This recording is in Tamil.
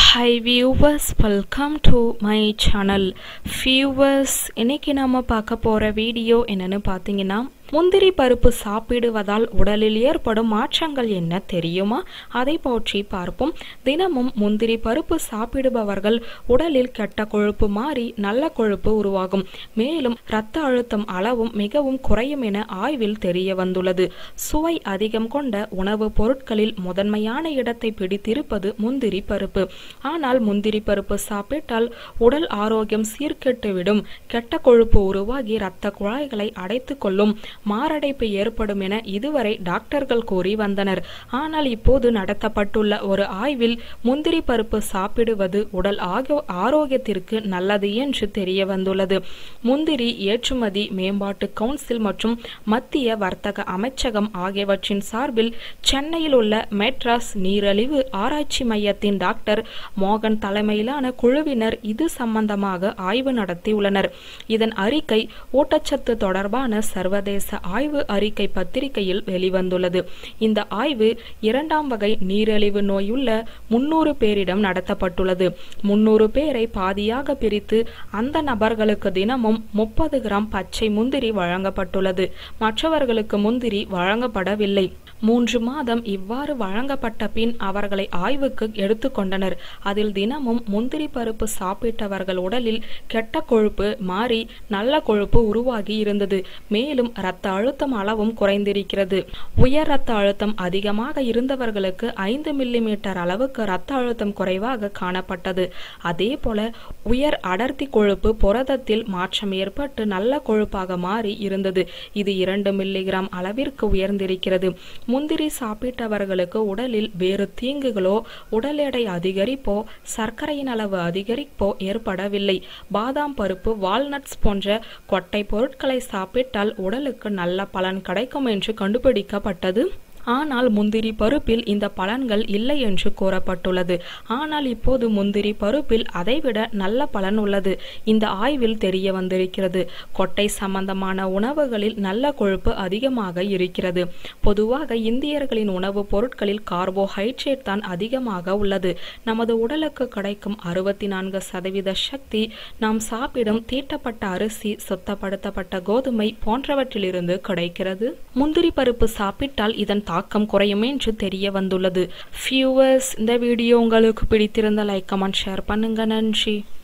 high viewers welcome to my channel viewers இன்னைக்கு நாம பார்க்க போகிற வீடியோ என்னன்னு பார்த்தீங்கன்னா முந்திரி பருப்பு சாப்பிடுவதால் உடலில் ஏற்படும் மாற்றங்கள் என்ன தெரியுமா அதை பற்றி பார்ப்போம் தினமும் முந்திரி பருப்பு சாப்பிடுபவர்கள் உடலில் கெட்ட கொழுப்பு மாறி நல்ல கொழுப்பு உருவாகும் மேலும் இரத்த அழுத்தம் அளவும் மிகவும் குறையும் என ஆய்வில் தெரிய வந்துள்ளது சுவை அதிகம் கொண்ட உணவுப் பொருட்களில் முதன்மையான இடத்தை பிடித்திருப்பது முந்திரி பருப்பு ஆனால் முந்திரி பருப்பு சாப்பிட்டால் உடல் ஆரோக்கியம் சீர்கெட்டுவிடும் கெட்ட கொழுப்பு உருவாகி இரத்த குழாய்களை அடைத்துக் கொள்ளும் மாரடைப்பு ஏற்படும் என இதுவரை டாக்டர்கள் கூறி வந்தனர் ஆனால் இப்போது நடத்தப்பட்டுள்ள ஒரு ஆய்வில் முந்திரி பருப்பு சாப்பிடுவது உடல் ஆகோ ஆரோக்கியத்திற்கு நல்லது என்று தெரிய வந்துள்ளது முந்திரி ஏற்றுமதி மேம்பாட்டு கவுன்சில் மற்றும் மத்திய வர்த்தக அமைச்சகம் ஆகியவற்றின் சார்பில் சென்னையில் உள்ள மெட்ராஸ் நீரழிவு ஆராய்ச்சி மையத்தின் டாக்டர் மோகன் தலைமையிலான குழுவினர் இது சம்பந்தமாக ஆய்வு நடத்தியுள்ளனர் இதன் அறிக்கை ஊட்டச்சத்து தொடர்பான சர்வதேச ஆய்வு அறிக்கை பத்திரிகையில் வெளிவந்துள்ளது இந்த ஆய்வு இரண்டாம் வகை நீரிழிவு நோயுள்ள முன்னூறு பேரிடம் நடத்தப்பட்டுள்ளது முன்னூறு பேரை பாதியாக பிரித்து அந்த நபர்களுக்கு தினமும் முப்பது கிராம் பச்சை முந்திரி வழங்கப்பட்டுள்ளது மற்றவர்களுக்கு முந்திரி வழங்கப்படவில்லை மூன்று மாதம் இவ்வாறு வழங்கப்பட்ட பின் அவர்களை ஆய்வுக்கு எடுத்துக்கொண்டனர் அதில் தினமும் முந்திரி பருப்பு சாப்பிட்டவர்கள் உடலில் கெட்ட கொழுப்பு மாறி நல்ல கொழுப்பு உருவாகி இருந்தது மேலும் இரத்த அழுத்தம் அளவும் குறைந்திருக்கிறது உயர் இரத்த அழுத்தம் அதிகமாக இருந்தவர்களுக்கு ஐந்து மில்லிமீட்டர் அளவுக்கு இரத்த அழுத்தம் குறைவாக காணப்பட்டது அதே போல உயர் அடர்த்தி கொழுப்பு புரதத்தில் மாற்றம் ஏற்பட்டு நல்ல கொழுப்பாக மாறி இருந்தது இது இரண்டு மில்லிகிராம் அளவிற்கு உயர்ந்திருக்கிறது முந்திரி சாப்பிட்டவர்களுக்கு உடலில் வேறு தீங்குகளோ உடல் எடை அதிகரிப்போ சர்க்கரையின் அளவு அதிகரிப்போ ஏற்படவில்லை பாதாம் பருப்பு வால்நட்ஸ் போன்ற கொட்டை பொருட்களை சாப்பிட்டால் உடலுக்கு நல்ல பலன் கிடைக்கும் என்று கண்டுபிடிக்கப்பட்டது ஆனால் முந்திரி பருப்பில் இந்த பலன்கள் இல்லை என்று கூறப்பட்டுள்ளது ஆனால் இப்போது முந்திரி பருப்பில் அதைவிட நல்ல பலன் உள்ளது இந்த ஆய்வில் தெரிய வந்திருக்கிறது கொட்டை சம்பந்தமான உணவுகளில் நல்ல கொழுப்பு அதிகமாக இருக்கிறது பொதுவாக இந்தியர்களின் உணவுப் பொருட்களில் கார்போஹைட்ரேட் தான் அதிகமாக உள்ளது நமது உடலுக்கு கிடைக்கும் அறுபத்தி நான்கு சதவீத சக்தி நாம் சாப்பிடும் தீட்டப்பட்ட அரிசி சுத்தப்படுத்தப்பட்ட கோதுமை போன்றவற்றிலிருந்து கிடைக்கிறது முந்திரி பருப்பு சாப்பிட்டால் இதன் தாக்கம் குறையும் என்று தெரிய வந்துள்ளது ஃபியூவர்ஸ் இந்த வீடியோ உங்களுக்கு பிடித்திருந்த லைக் கமெண்ட் ஷேர் பண்ணுங்க நன்றி